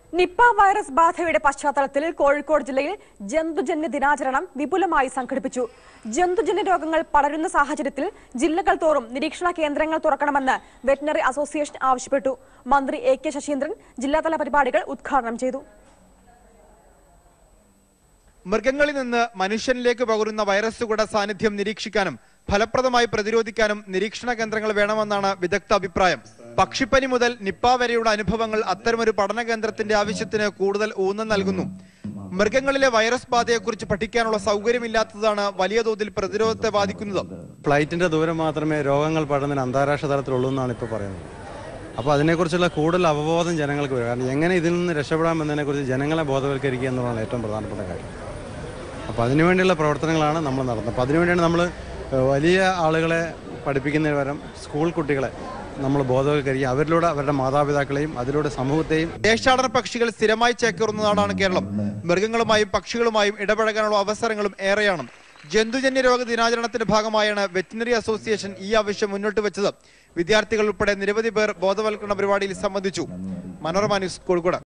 Nipah virus ബാധയുടെ പശ്ചാത്തലത്തിൽ കോഴിക്കോട് ജില്ലയിൽ ജന്തുജന്യ ദിനാചരണം വിപുലമായി സംഘടിപ്പിച്ചു ജന്തുജന്യ രോഗങ്ങൾ പടരുന്ന സാഹചര്യത്തിൽ ജില്ലകൾ തോറും നിരീക്ഷണ കേന്ദ്രങ്ങൾ തുറക്കണമെന്ന് വെറ്റിനറി അസോസിയേഷൻ ആവശ്യപ്പെട്ടു മന്ത്രി എ കെ ശശീന്ദ്രൻ ജില്ലാതല പരിപാടികൾ ഉദ്ഘാടനം ചെയ്തു മൃഗങ്ങളിൽ നിന്ന് മനുഷ്യനിലേക്ക് പകരുന്ന വൈറസുകളുടെ സാന്നിധ്യം നിരീക്ഷിക്കാനും ഫലപ്രദമായി പ്രതിരോധിക്കാനും നിരീക്ഷണ കേന്ദ്രങ്ങൾ വേണമെന്നാണ് വിദഗ്ധ അഭിപ്രായം പക്ഷിപ്പനി മുതൽ നിപ്പ വരെയുള്ള അനുഭവങ്ങൾ അത്തരമൊരു പഠന കേന്ദ്രത്തിന്റെ ആവശ്യത്തിന് കൂടുതൽ ഊന്നൽ നൽകുന്നു മൃഗങ്ങളിലെ വൈറസ് ബാധയെക്കുറിച്ച് പഠിക്കാനുള്ള സൗകര്യമില്ലാത്തതാണ് വലിയ തോതിൽ പ്രതിരോധത്തെ ബാധിക്കുന്നത് ഫ്ലൈറ്റിന്റെ ദൂരം മാത്രമേ രോഗങ്ങൾ പടരുന്നതിന് അന്താരാഷ്ട്ര തലത്തിലുള്ളൂ എന്നാണ് ഇപ്പോൾ പറയുന്നത് അപ്പോൾ അതിനെക്കുറിച്ചുള്ള കൂടുതൽ അവബോധം ജനങ്ങൾക്ക് വരും കാരണം എങ്ങനെ ഇതിൽ നിന്ന് രക്ഷപ്പെടാം എന്നതിനെക്കുറിച്ച് ജനങ്ങളെ ബോധവൽക്കരിക്കുക എന്നുള്ളതാണ് ഏറ്റവും പ്രധാനപ്പെട്ട കാര്യം അപ്പോൾ അതിനുവേണ്ടിയുള്ള പ്രവർത്തനങ്ങളാണ് നമ്മൾ നടത്തുന്നത് അപ്പോൾ അതിനുവേണ്ടിയാണ് നമ്മൾ വലിയ ആളുകളെ പഠിപ്പിക്കുന്നതിന് പകരം സ്കൂൾ കുട്ടികളെ നമ്മൾ ബോധവൽക്കരിക്കുക അവരിലൂടെ അവരുടെ മാതാപിതാക്കളെയും അതിലൂടെ സമൂഹത്തെയും ദേശാടന പക്ഷികൾ സ്ഥിരമായി ചേക്കേറുന്ന നാടാണ് കേരളം മൃഗങ്ങളുമായും പക്ഷികളുമായും ഇടപഴകാനുള്ള അവസരങ്ങളും ഏറെയാണ് ജന്തുജന്യ രോഗ ദിനാചരണത്തിന്റെ ഭാഗമായാണ് വെറ്റിനറി അസോസിയേഷൻ ഈ ആവശ്യം മുന്നോട്ട് വെച്ചത് വിദ്യാർത്ഥികൾ ഉൾപ്പെടെ നിരവധി പേർ ബോധവൽക്കരണ പരിപാടിയിൽ സംബന്ധിച്ചു മനോരമ ന്യൂസ് കോഴിക്കോട്